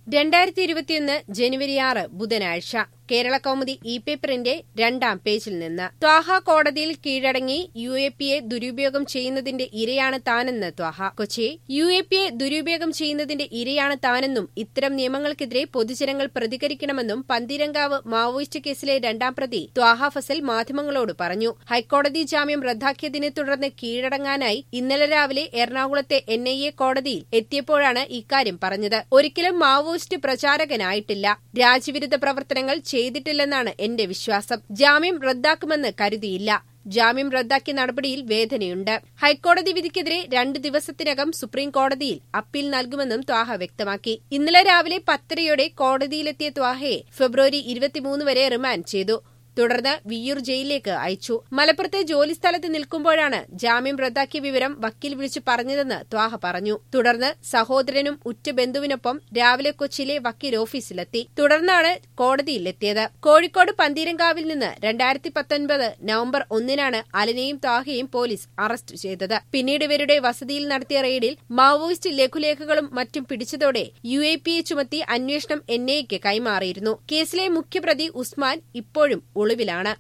രണ്ടായിരത്തി ഇരുപത്തിയൊന്ന് ജനുവരി ആറ് ബുധനാഴ്ച കേരള കൗമുദി ഇ പേപ്പറിന്റെ രണ്ടാം പേജിൽ നിന്ന് ത്വാഹ കോടതിയിൽ കീഴടങ്ങി യു എ പിയെ ദുരുപയോഗം ചെയ്യുന്നതിന്റെ ഇരയാണ് താനെന്ന് ത്വാഹ കൊച്ചി യു എ പിയെ ദുരുപയോഗം ചെയ്യുന്നതിന്റെ ഇരയാണ് താനെന്നും ഇത്തരം നിയമങ്ങൾക്കെതിരെ പൊതുജനങ്ങൾ പ്രതികരിക്കണമെന്നും പന്തീരങ്കാവ് മാവോയിസ്റ്റ് കേസിലെ രണ്ടാം പ്രതി ത്വാഹ ഫസൽ മാധ്യമങ്ങളോട് പറഞ്ഞു ഹൈക്കോടതി ജാമ്യം റദ്ദാക്കിയതിനെ തുടർന്ന് കീഴടങ്ങാനായി ഇന്നലെ രാവിലെ എറണാകുളത്തെ എൻ ഐ എ കോടതിയിൽ എത്തിയപ്പോഴാണ് ഇക്കാര്യം പറഞ്ഞത് ഒരിക്കലും മാവോയിസ്റ്റ് പ്രചാരകനായിട്ടില്ല രാജ്യവിരുദ്ധ പ്രവർത്തനങ്ങൾ ചെയ്തിട്ടില്ലെന്നാണ് എന്റെ വിശ്വാസം ജാമ്യം റദ്ദാക്കുമെന്ന് കരുതിയില്ല ജാമ്യം റദ്ദാക്കിയ നടപടിയിൽ വേദനയുണ്ട് ഹൈക്കോടതി വിധിക്കെതിരെ രണ്ട് ദിവസത്തിനകം സുപ്രീം കോടതിയിൽ അപ്പീൽ നൽകുമെന്നും ത്വാഹ വ്യക്തമാക്കി ഇന്നലെ രാവിലെ പത്തരയോടെ കോടതിയിലെത്തിയ ത്വാഹയെ ഫെബ്രുവരി ഇരുപത്തിമൂന്ന് വരെ റിമാൻഡ് ചെയ്തു തുടർന്ന് വിയ്യൂർ ജയിലിലേക്ക് അയച്ചു മലപ്പുറത്തെ ജോലിസ്ഥലത്ത് നിൽക്കുമ്പോഴാണ് ജാമ്യം റദ്ദാക്കിയ വിവരം വക്കീൽ വിളിച്ചു പറഞ്ഞതെന്ന് ത്വാഹ പറഞ്ഞു തുടർന്ന് സഹോദരനും ഉറ്റ ബന്ധുവിനൊപ്പം രാവിലെ കൊച്ചിയിലെ വക്കീൽ ഓഫീസിലെത്തി തുടർന്നാണ് കോടതിയിലെത്തിയത് കോഴിക്കോട് പന്തീരങ്കാവിൽ നിന്ന് രണ്ടായിരത്തി പത്തൊൻപത് നവംബർ ഒന്നിനാണ് അലനെയും ത്വാഹയും പോലീസ് അറസ്റ്റ് ചെയ്തത് പിന്നീട് ഇവരുടെ വസതിയിൽ നടത്തിയ റെയ്ഡിൽ മാവോയിസ്റ്റ് ലഘുലേഖകളും മറ്റും പിടിച്ചതോടെ യു എ പിയെ ചുമത്തി അന്വേഷണം എൻ ഐക്ക് കൈമാറിയിരുന്നു കേസിലെ മുഖ്യപ്രതി ഉസ്മാൻ ഇപ്പോഴും ഒളിവിലാണ്